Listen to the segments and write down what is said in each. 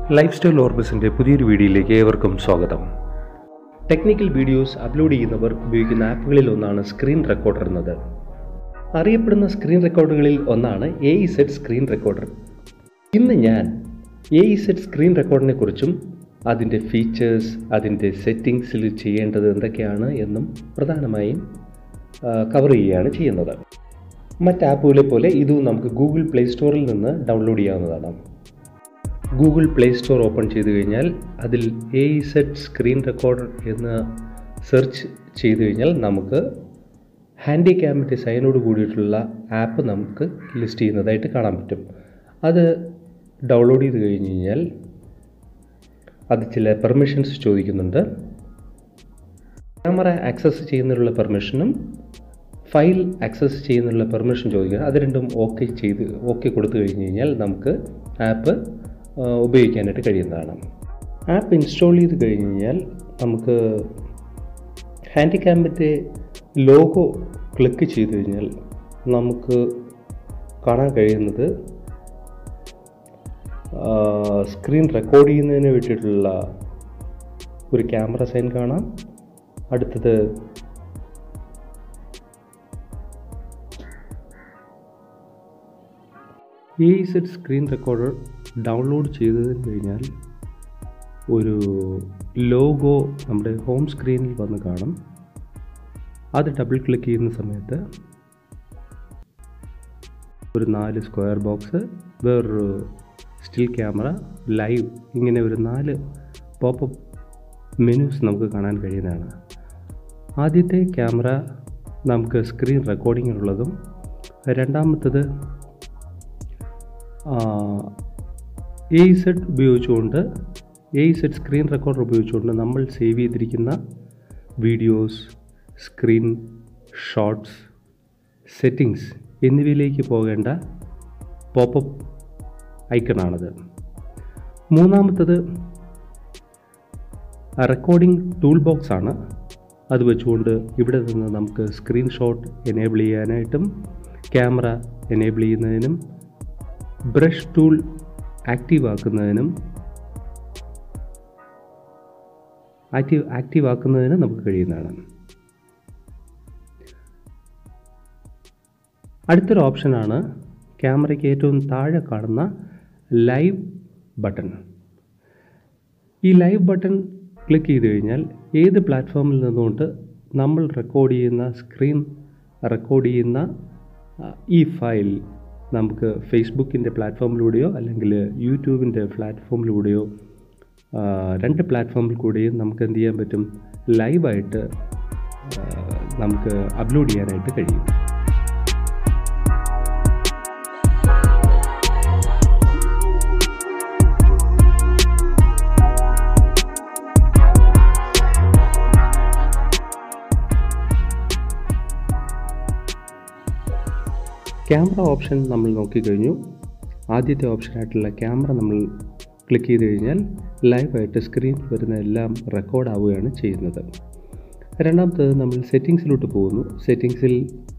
life style ഓർബിസിൻ്റെ പുതിയൊരു വീഡിയോയിലേക്ക് ഏവർക്കും സ്വാഗതം ടെക്നിക്കൽ വീഡിയോസ് അപ്ലോഡ് ചെയ്യുന്നവർ ഉപയോഗിക്കുന്ന ആപ്പുകളിൽ ഒന്നാണ് സ്ക്രീൻ റെക്കോർഡർ എന്നത് അറിയപ്പെടുന്ന സ്ക്രീൻ റെക്കോർഡുകളിൽ ഒന്നാണ് A Z screen recorder ഇന്ന് ഞാൻ എ ഇ സെറ്റ് സ്ക്രീൻ റെക്കോർഡിനെ കുറിച്ചും അതിൻ്റെ ഫീച്ചേഴ്സ് അതിൻ്റെ സെറ്റിങ്സിൽ ചെയ്യേണ്ടത് എന്തൊക്കെയാണ് എന്നും പ്രധാനമായും കവർ ചെയ്യുകയാണ് ചെയ്യുന്നത് മറ്റ് ആപ്പുകളെ പോലെ ഇതും നമുക്ക് ഗൂഗിൾ പ്ലേ സ്റ്റോറിൽ നിന്ന് ഡൗൺലോഡ് ചെയ്യാവുന്നതാണ് ഗൂഗിൾ പ്ലേ സ്റ്റോർ ഓപ്പൺ ചെയ്ത് കഴിഞ്ഞാൽ അതിൽ എ സെറ്റ് സ്ക്രീൻ റെക്കോർഡർ എന്ന് സെർച്ച് ചെയ്ത് കഴിഞ്ഞാൽ നമുക്ക് ഹാൻഡിക്യാമിൻ്റെ സൈനോട് കൂടിയിട്ടുള്ള ആപ്പ് നമുക്ക് ലിസ്റ്റ് ചെയ്യുന്നതായിട്ട് കാണാൻ പറ്റും അത് ഡൗൺലോഡ് ചെയ്ത് കഴിഞ്ഞ് കഴിഞ്ഞാൽ അത് ചില പെർമിഷൻസ് ചോദിക്കുന്നുണ്ട് ക്യാമറ ആക്സസ് ചെയ്യുന്നതിനുള്ള പെർമിഷനും ഫയൽ ആക്സസ് ചെയ്യുന്നതിനുള്ള പെർമിഷൻ ചോദിക്കുക അത് രണ്ടും ഓക്കെ ചെയ്ത് ഓക്കെ കൊടുത്തു കഴിഞ്ഞ് കഴിഞ്ഞാൽ നമുക്ക് ആപ്പ് ഉപയോഗിക്കാനായിട്ട് കഴിയുന്നതാണ് ആപ്പ് ഇൻസ്റ്റാൾ ചെയ്ത് കഴിഞ്ഞ് കഴിഞ്ഞാൽ നമുക്ക് ഹാൻഡിക്യാമ്പിൻ്റെ ലോഗോ ക്ലിക്ക് ചെയ്ത് കഴിഞ്ഞാൽ നമുക്ക് കാണാൻ കഴിയുന്നത് സ്ക്രീൻ റെക്കോർഡ് ചെയ്യുന്നതിന് വേണ്ടിയിട്ടുള്ള ഒരു ക്യാമറ സൈൻ കാണാം അടുത്തത് A Z screen recorder download ചെയ്തതിന് കഴിഞ്ഞാൽ ഒരു ലോഗോ നമ്മുടെ ഹോം സ്ക്രീനിൽ വന്ന് കാണും അത് ഡബിൾ ക്ലിക്ക് ചെയ്യുന്ന സമയത്ത് ഒരു നാല് സ്ക്വയർ ബോക്സ് വേറൊരു സ്റ്റിൽ ക്യാമറ ലൈവ് ഇങ്ങനെ ഒരു നാല് പോപ്പപ്പ് മെനൂസ് നമുക്ക് കാണാൻ കഴിയുന്നതാണ് ആദ്യത്തെ ക്യാമറ നമുക്ക് സ്ക്രീൻ റെക്കോർഡിങ്ങിനുള്ളതും രണ്ടാമത്തത് എ സെറ്റ് ഉപയോഗിച്ചുകൊണ്ട് എ സെറ്റ് സ്ക്രീൻ റെക്കോർഡർ ഉപയോഗിച്ചുകൊണ്ട് നമ്മൾ സേവ് ചെയ്തിരിക്കുന്ന വീഡിയോസ് സ്ക്രീൻ ഷോട്ട്സ് സെറ്റിങ്സ് എന്നിവയിലേക്ക് പോകേണ്ട പോപ്പപ്പ് ഐക്കണാണത് മൂന്നാമത്തത് റെക്കോർഡിംഗ് ടൂൾ ബോക്സ് ആണ് അത് വെച്ചുകൊണ്ട് ഇവിടെ നിന്ന് നമുക്ക് സ്ക്രീൻഷോട്ട് എനേബിൾ ചെയ്യാനായിട്ടും ക്യാമറ എനേബിൾ ചെയ്യുന്നതിനും ബ്രഷ് ടൂൾ ആക്റ്റീവ് ആക്കുന്നതിനും ആക്റ്റീവ് ആക്റ്റീവ് ആക്കുന്നതിന് നമുക്ക് കഴിയുന്നതാണ് അടുത്തൊരു ഓപ്ഷനാണ് ക്യാമറയ്ക്ക് ഏറ്റവും താഴെ കാണുന്ന ലൈവ് ബട്ടൺ ഈ ലൈവ് ബട്ടൺ ക്ലിക്ക് ചെയ്ത് കഴിഞ്ഞാൽ ഏത് പ്ലാറ്റ്ഫോമിൽ നിന്നുകൊണ്ട് നമ്മൾ റെക്കോർഡ് ചെയ്യുന്ന സ്ക്രീൻ റെക്കോർഡ് ചെയ്യുന്ന ഈ ഫയൽ നമുക്ക് ഫേസ്ബുക്കിൻ്റെ പ്ലാറ്റ്ഫോമിലൂടെയോ അല്ലെങ്കിൽ യൂട്യൂബിൻ്റെ പ്ലാറ്റ്ഫോമിലൂടെയോ രണ്ട് പ്ലാറ്റ്ഫോമിൽ കൂടെയും നമുക്ക് എന്ത് ചെയ്യാൻ പറ്റും ലൈവായിട്ട് നമുക്ക് അപ്ലോഡ് ചെയ്യാനായിട്ട് കഴിയും ക്യാമറ ഓപ്ഷൻ നമ്മൾ നോക്കിക്കഴിഞ്ഞു ആദ്യത്തെ ഓപ്ഷനായിട്ടുള്ള ക്യാമറ നമ്മൾ ക്ലിക്ക് ചെയ്ത് കഴിഞ്ഞാൽ ലൈവായിട്ട് സ്ക്രീനിൽ വരുന്ന എല്ലാം റെക്കോർഡ് ആവുകയാണ് ചെയ്യുന്നത് രണ്ടാമത്തത് നമ്മൾ സെറ്റിങ്സിലോട്ട് പോകുന്നു സെറ്റിങ്സിൽ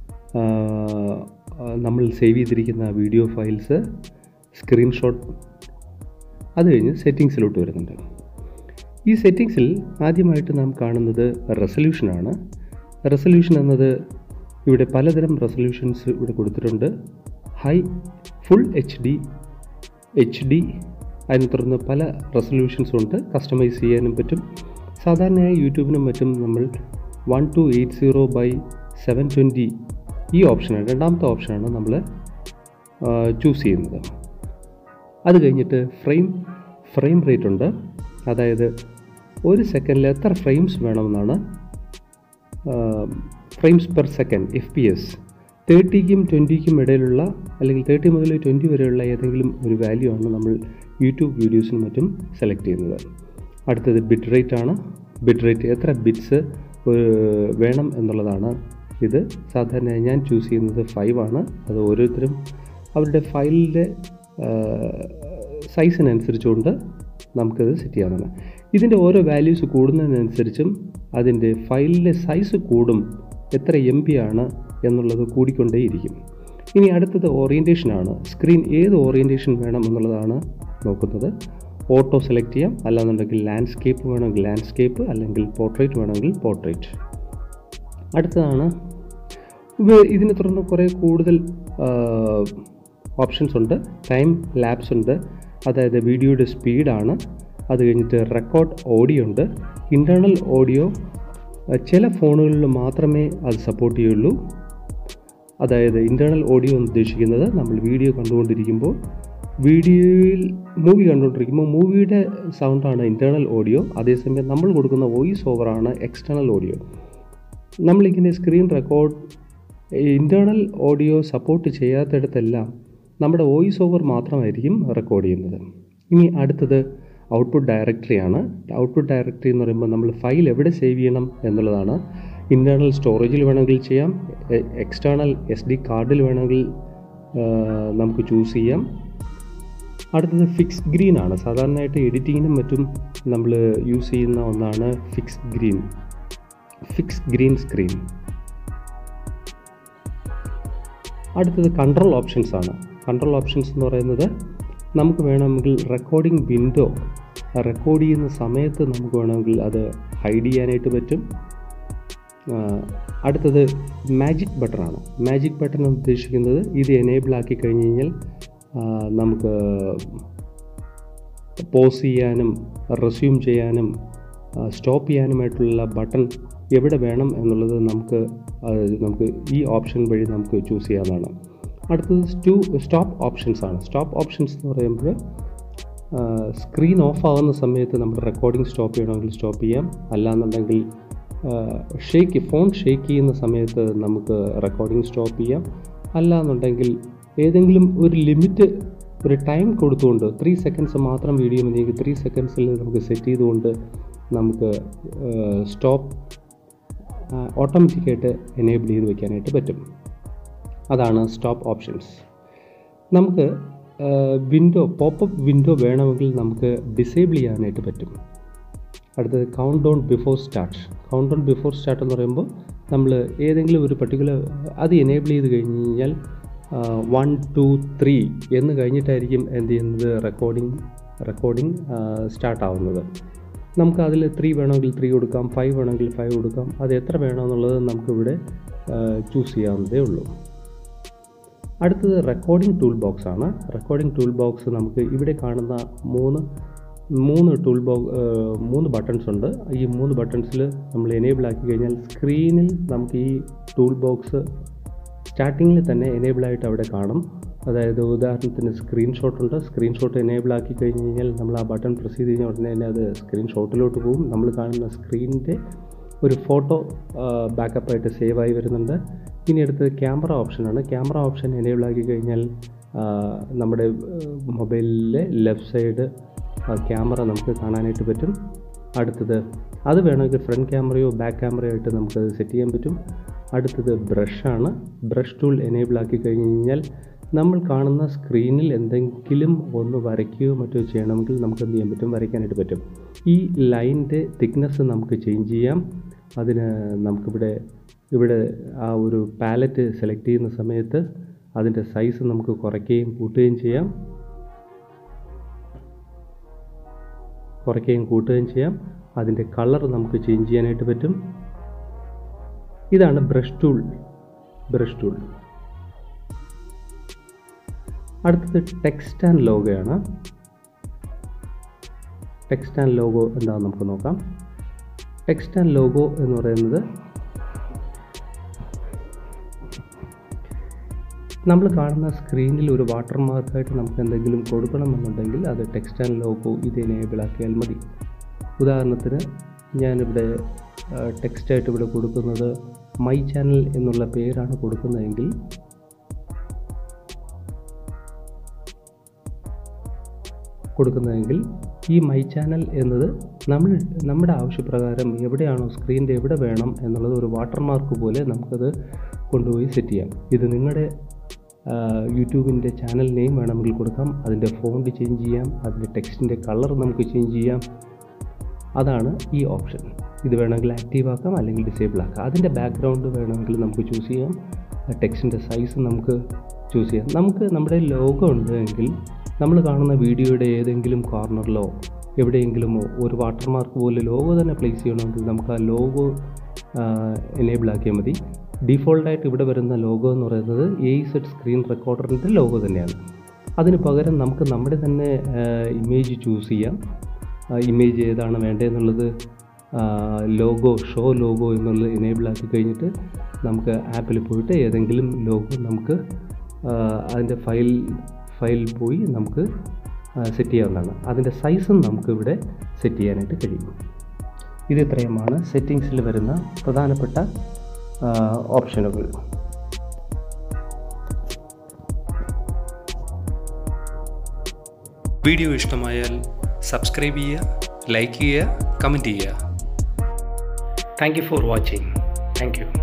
നമ്മൾ സേവ് ചെയ്തിരിക്കുന്ന വീഡിയോ ഫയൽസ് സ്ക്രീൻഷോട്ട് അത് കഴിഞ്ഞ് സെറ്റിങ്സിലോട്ട് വരുന്നുണ്ട് ഈ സെറ്റിങ്സിൽ ആദ്യമായിട്ട് നാം കാണുന്നത് റെസൊല്യൂഷനാണ് റെസൊല്യൂഷൻ എന്നത് ഇവിടെ പലതരം റെസൊല്യൂഷൻസ് ഇവിടെ കൊടുത്തിട്ടുണ്ട് high full H D H D അതിനെ തുടർന്ന് പല റെസൊല്യൂഷൻസ് ഉണ്ട് കസ്റ്റമൈസ് ചെയ്യാനും പറ്റും സാധാരണയായി യൂട്യൂബിനും മറ്റും നമ്മൾ one two eight zero by seven twenty ഈ ഓപ്ഷനാണ് രണ്ടാമത്തെ ഓപ്ഷനാണ് നമ്മൾ ചൂസ് ചെയ്യുന്നത് അത് കഴിഞ്ഞിട്ട് ഫ്രെയിം ഫ്രെയിം റേറ്റ് ഉണ്ട് അതായത് ഒരു സെക്കൻഡിൽ എത്ര ഫ്രെയിംസ് വേണമെന്നാണ് frames per second F P S തേർട്ടിക്കും ട്വൻറ്റിക്കും ഇടയിലുള്ള അല്ലെങ്കിൽ തേർട്ടി മുതൽ ട്വൻറ്റി വരെയുള്ള ഏതെങ്കിലും ഒരു വാല്യൂ ആണ് നമ്മൾ യൂട്യൂബ് വീഡിയോസിനും മറ്റും സെലക്ട് ചെയ്യുന്നത് അടുത്തത് ബിറ്റ് റേറ്റ് ആണ് ബിറ്റ് റേറ്റ് എത്ര ബിറ്റ്സ് വേണം എന്നുള്ളതാണ് ഇത് സാധാരണയായി ഞാൻ ചൂസ് ചെയ്യുന്നത് ഫൈവ് ആണ് അത് ഓരോരുത്തരും അവരുടെ ഫയലിൻ്റെ സൈസിനനുസരിച്ചുകൊണ്ട് നമുക്കത് സെറ്റ് ചെയ്യാവുന്നതാണ് ഇതിൻ്റെ ഓരോ വാല്യൂസ് കൂടുന്നതിനനുസരിച്ചും അതിൻ്റെ ഫയലിലെ സൈസ് കൂടും എത്ര എം ബി ആണ് എന്നുള്ളത് കൂടിക്കൊണ്ടേയിരിക്കും ഇനി അടുത്തത് ഓറിയൻറ്റേഷനാണ് സ്ക്രീൻ ഏത് ഓറിയൻറ്റേഷൻ വേണം എന്നുള്ളതാണ് നോക്കുന്നത് ഓട്ടോ സെലക്ട് ചെയ്യാം അല്ലാന്നുണ്ടെങ്കിൽ ലാൻഡ്സ്കേപ്പ് വേണമെങ്കിൽ ലാൻഡ്സ്കേപ്പ് അല്ലെങ്കിൽ പോർട്രേറ്റ് വേണമെങ്കിൽ പോർട്രേറ്റ് അടുത്തതാണ് ഇത് ഇതിനെ തുടർന്ന് കുറേ കൂടുതൽ ഓപ്ഷൻസ് ഉണ്ട് ടൈം ലാബ്സ് ഉണ്ട് അതായത് വീഡിയോയുടെ സ്പീഡാണ് അത് കഴിഞ്ഞിട്ട് റെക്കോർഡ് ഓഡിയോ ഉണ്ട് ഇൻറ്റേർണൽ ഓഡിയോ ചില ഫോണുകളിൽ മാത്രമേ അത് സപ്പോർട്ട് ചെയ്യുള്ളൂ അതായത് ഇൻറ്റേർണൽ ഓഡിയോ എന്ന് ഉദ്ദേശിക്കുന്നത് നമ്മൾ വീഡിയോ കണ്ടുകൊണ്ടിരിക്കുമ്പോൾ വീഡിയോയിൽ മൂവി കണ്ടുകൊണ്ടിരിക്കുമ്പോൾ മൂവിയുടെ സൗണ്ടാണ് ഇൻറ്റേർണൽ ഓഡിയോ അതേസമയം നമ്മൾ കൊടുക്കുന്ന വോയിസ് ഓവറാണ് എക്സ്റ്റേണൽ ഓഡിയോ നമ്മളിങ്ങനെ screen record internal audio support ചെയ്യാത്തിടത്തെല്ലാം നമ്മുടെ വോയിസ് ഓവർ മാത്രമായിരിക്കും റെക്കോർഡ് ചെയ്യുന്നത് ഇനി അടുത്തത് ഔട്ട്പുട്ട് ഡയറക്ടറിയാണ് ഔട്ട്പുട്ട് ഡയറക്ടറി എന്ന് പറയുമ്പോൾ നമ്മൾ ഫയൽ എവിടെ സേവ് ചെയ്യണം എന്നുള്ളതാണ് ഇൻറ്റേർണൽ സ്റ്റോറേജിൽ വേണമെങ്കിൽ ചെയ്യാം എക്സ്റ്റേണൽ എസ് ഡി കാർഡിൽ വേണമെങ്കിൽ നമുക്ക് ചൂസ് ചെയ്യാം അടുത്തത് ഫിക്സ് ഗ്രീൻ ആണ് സാധാരണയായിട്ട് എഡിറ്റിങ്ങിനും മറ്റും നമ്മൾ യൂസ് ചെയ്യുന്ന ഒന്നാണ് fix green fix green screen അടുത്തത് കൺട്രോൾ ഓപ്ഷൻസ് ആണ് കൺട്രോൾ ഓപ്ഷൻസ് എന്ന് പറയുന്നത് നമുക്ക് വേണമെങ്കിൽ റെക്കോർഡിംഗ് വിൻഡോ റെക്കോർഡ് ചെയ്യുന്ന സമയത്ത് നമുക്ക് വേണമെങ്കിൽ അത് ഹൈഡ് ചെയ്യാനായിട്ട് പറ്റും അടുത്തത് മാജിക് ബട്ടണാണ് മാജിക് ബട്ടൺ എന്ന് ഉദ്ദേശിക്കുന്നത് ഇത് എനേബിൾ ആക്കി കഴിഞ്ഞ് കഴിഞ്ഞാൽ നമുക്ക് പോസ് ചെയ്യാനും റെസ്യൂം ചെയ്യാനും സ്റ്റോപ്പ് ചെയ്യാനുമായിട്ടുള്ള ബട്ടൺ എവിടെ വേണം എന്നുള്ളത് നമുക്ക് നമുക്ക് ഈ ഓപ്ഷൻ വഴി നമുക്ക് ചൂസ് ചെയ്യാവുന്നതാണ് അടുത്തത് സ്റ്റു സ്റ്റോപ്പ് ഓപ്ഷൻസ് ആണ് സ്റ്റോപ്പ് ഓപ്ഷൻസ് എന്ന് പറയുമ്പോൾ സ്ക്രീൻ ഓഫ് ആകുന്ന സമയത്ത് നമ്മുടെ റെക്കോർഡിംഗ് സ്റ്റോപ്പ് ചെയ്യണമെങ്കിൽ സ്റ്റോപ്പ് ചെയ്യാം അല്ലാന്നുണ്ടെങ്കിൽ ഷേക്ക് ഫോൺ ഷേക്ക് ചെയ്യുന്ന സമയത്ത് നമുക്ക് റെക്കോർഡിംഗ് സ്റ്റോപ്പ് ചെയ്യാം അല്ലാന്നുണ്ടെങ്കിൽ ഏതെങ്കിലും ഒരു ലിമിറ്റ് ഒരു ടൈം കൊടുത്തുകൊണ്ട് ത്രീ സെക്കൻഡ്സ് മാത്രം വീഡിയോ മതിയെങ്കിൽ ത്രീ സെക്കൻഡ്സിൽ നമുക്ക് സെറ്റ് ചെയ്തുകൊണ്ട് നമുക്ക് സ്റ്റോപ്പ് ഓട്ടോമാറ്റിക്കായിട്ട് എനേബിൾ ചെയ്ത് വെക്കാനായിട്ട് പറ്റും അതാണ് സ്റ്റോപ്പ് ഓപ്ഷൻസ് നമുക്ക് വിൻഡോ പോപ്പപ്പ് വിൻഡോ വേണമെങ്കിൽ നമുക്ക് ഡിസേബിൾ ചെയ്യാനായിട്ട് പറ്റും അടുത്തത് count down before start count down before start എന്ന് പറയുമ്പോൾ നമ്മൾ ഏതെങ്കിലും ഒരു പർട്ടിക്കുലർ അത് എനേബിൾ ചെയ്ത് കഴിഞ്ഞ് കഴിഞ്ഞാൽ വൺ ടു ത്രീ എന്ന് കഴിഞ്ഞിട്ടായിരിക്കും എന്ത് ചെയ്യുന്നത് റെക്കോർഡിംഗ് റെക്കോർഡിംഗ് സ്റ്റാർട്ട് ആവുന്നത് നമുക്ക് അതിൽ ത്രീ വേണമെങ്കിൽ ത്രീ കൊടുക്കാം ഫൈവ് വേണമെങ്കിൽ ഫൈവ് കൊടുക്കാം അത് എത്ര വേണമെന്നുള്ളത് നമുക്കിവിടെ ചൂസ് ചെയ്യാവുന്നതേ ഉള്ളൂ അടുത്തത് റെക്കോർഡിംഗ് ടൂൾ ബോക്സ് ആണ് റെക്കോർഡിംഗ് ടൂൾ ബോക്സ് നമുക്ക് ഇവിടെ കാണുന്ന മൂന്ന് മൂന്ന് ടൂൾ ബോക്സ് മൂന്ന് ബട്ടൺസ് ഉണ്ട് ഈ മൂന്ന് ബട്ടൺസിൽ നമ്മൾ എനേബിൾ ആക്കി കഴിഞ്ഞാൽ സ്ക്രീനിൽ നമുക്ക് ഈ ടൂൾ ബോക്സ് സ്റ്റാർട്ടിങ്ങിൽ തന്നെ എനേബിൾ ആയിട്ട് അവിടെ കാണും അതായത് ഉദാഹരണത്തിന് സ്ക്രീൻഷോട്ട് ഉണ്ട് സ്ക്രീൻഷോട്ട് എനേബിൾ ആക്കി കഴിഞ്ഞ് കഴിഞ്ഞാൽ നമ്മൾ ആ ബട്ടൺ പ്രസ് ചെയ്ത് കഴിഞ്ഞാൽ ഉടനെ തന്നെ അത് സ്ക്രീൻഷോട്ടിലോട്ട് പോകും നമ്മൾ കാണുന്ന സ്ക്രീനിൻ്റെ ഒരു ഫോട്ടോ ബാക്കപ്പായിട്ട് സേവ് ആയി വരുന്നുണ്ട് ഇനി അടുത്തത് ക്യാമറ ഓപ്ഷനാണ് ക്യാമറ ഓപ്ഷൻ എനേബിൾ ആക്കി കഴിഞ്ഞാൽ നമ്മുടെ മൊബൈലിലെ ലെഫ്റ്റ് സൈഡ് ക്യാമറ നമുക്ക് കാണാനായിട്ട് പറ്റും അടുത്തത് അത് വേണമെങ്കിൽ ഫ്രണ്ട് ക്യാമറയോ ബാക്ക് ക്യാമറയോ ആയിട്ട് നമുക്കത് സെറ്റ് ചെയ്യാൻ പറ്റും അടുത്തത് ബ്രഷാണ് ബ്രഷ് ടൂൾ എനേബിൾ ആക്കി കഴിഞ്ഞ് കഴിഞ്ഞാൽ നമ്മൾ കാണുന്ന സ്ക്രീനിൽ എന്തെങ്കിലും ഒന്ന് വരയ്ക്കുകയോ മറ്റോ ചെയ്യണമെങ്കിൽ നമുക്ക് എന്ത് ചെയ്യാൻ പറ്റും വരയ്ക്കാനായിട്ട് പറ്റും ഈ ലൈനിൻ്റെ തിക്നെസ് നമുക്ക് ചേഞ്ച് ചെയ്യാം അതിന് നമുക്കിവിടെ ഇവിടെ ആ ഒരു പാലറ്റ് സെലക്ട് ചെയ്യുന്ന സമയത്ത് അതിൻ്റെ സൈസ് നമുക്ക് കുറയ്ക്കുകയും കൂട്ടുകയും ചെയ്യാം കുറയ്ക്കുകയും കൂട്ടുകയും ചെയ്യാം അതിൻ്റെ കളർ നമുക്ക് ചേഞ്ച് ചെയ്യാനായിട്ട് പറ്റും ഇതാണ് ബ്രഷ് ടൂൾ ബ്രഷ് ടൂൾ അടുത്തത് ടെക്സ്റ്റ് ആൻഡ് ലോഗോയാണ് ടെക്സ്റ്റ് ആൻഡ് ലോഗോ എന്താണെന്ന് നമുക്ക് നോക്കാം ടെക്സ്റ്റ് ആൻഡ് ലോഗോ എന്ന് പറയുന്നത് നമ്മൾ കാണുന്ന സ്ക്രീനിൽ ഒരു വാട്ടർ മാർക്കായിട്ട് നമുക്ക് എന്തെങ്കിലും കൊടുക്കണമെന്നുണ്ടെങ്കിൽ അത് ടെക്സ്റ്റ് ആൻഡ് ലോഗോ ഇത് എനേബിൾ ആക്കിയാൽ മതി ഉദാഹരണത്തിന് ഞാനിവിടെ ടെക്സ്റ്റായിട്ട് ഇവിടെ കൊടുക്കുന്നത് മൈ ചാനൽ എന്നുള്ള പേരാണ് കൊടുക്കുന്നതെങ്കിൽ കൊടുക്കുന്നതെങ്കിൽ ഈ മൈ ചാനൽ എന്നത് നമ്മൾ നമ്മുടെ ആവശ്യപ്രകാരം എവിടെയാണോ സ്ക്രീനിൻ്റെ എവിടെ വേണം എന്നുള്ളത് ഒരു വാട്ടർമാർക്ക് പോലെ നമുക്കത് കൊണ്ടുപോയി സെറ്റ് ചെയ്യാം ഇത് നിങ്ങളുടെ യൂട്യൂബിൻ്റെ ചാനൽ നെയിം വേണമെങ്കിൽ കൊടുക്കാം അതിൻ്റെ ഫോണ്ട് ചേഞ്ച് ചെയ്യാം അതിൻ്റെ ടെക്സ്റ്റിൻ്റെ കളർ നമുക്ക് ചേഞ്ച് ചെയ്യാം അതാണ് ഈ ഓപ്ഷൻ ഇത് വേണമെങ്കിൽ ആക്റ്റീവ് ആക്കാം അല്ലെങ്കിൽ ഡിസേബിൾ ആക്കാം അതിൻ്റെ ബാക്ക്ഗ്രൗണ്ട് വേണമെങ്കിൽ നമുക്ക് ചൂസ് ചെയ്യാം ടെക്സ്റ്റിൻ്റെ സൈസ് നമുക്ക് ചൂസ് ചെയ്യാം നമുക്ക് നമ്മുടെ ലോഗോ ഉണ്ട് എങ്കിൽ നമ്മൾ കാണുന്ന വീഡിയോയുടെ ഏതെങ്കിലും കോർണറിലോ എവിടെയെങ്കിലും ഒരു വാട്ടർമാർക്ക് പോലെ ലോഗോ തന്നെ പ്ലേസ് ചെയ്യണമെങ്കിൽ നമുക്ക് ആ ലോഗോ എനേബിൾ ആക്കിയാൽ മതി ഡീഫോൾട്ടായിട്ട് ഇവിടെ വരുന്ന ലോഗോ എന്ന് പറയുന്നത് എ സെറ്റ് സ്ക്രീൻ റെക്കോർഡറിൻ്റെ ലോഗോ തന്നെയാണ് അതിന് പകരം നമുക്ക് നമ്മുടെ തന്നെ ഇമേജ് ചൂസ് ചെയ്യാം ഇമേജ് ഏതാണ് വേണ്ടതെന്നുള്ളത് ലോഗോ ഷോ ലോഗോ എന്നുള്ളത് എനേബിൾ ആക്കി കഴിഞ്ഞിട്ട് നമുക്ക് ആപ്പിൽ പോയിട്ട് ഏതെങ്കിലും ലോഗോ നമുക്ക് അതിൻ്റെ ഫയൽ ഫയൽ പോയി നമുക്ക് സെറ്റ് ചെയ്യാവുന്നതാണ് അതിൻ്റെ സൈസും നമുക്കിവിടെ സെറ്റ് ചെയ്യാനായിട്ട് കഴിയും ഇത് ഇത്രയുമാണ് സെറ്റിങ്സിൽ വരുന്ന പ്രധാനപ്പെട്ട ഓപ്ഷനുകൾ വീഡിയോ ഇഷ്ടമായാൽ സബ്സ്ക്രൈബ് ചെയ്യുക ലൈക്ക് ചെയ്യുക കമൻറ്റ് ചെയ്യുക thank you for watching thank U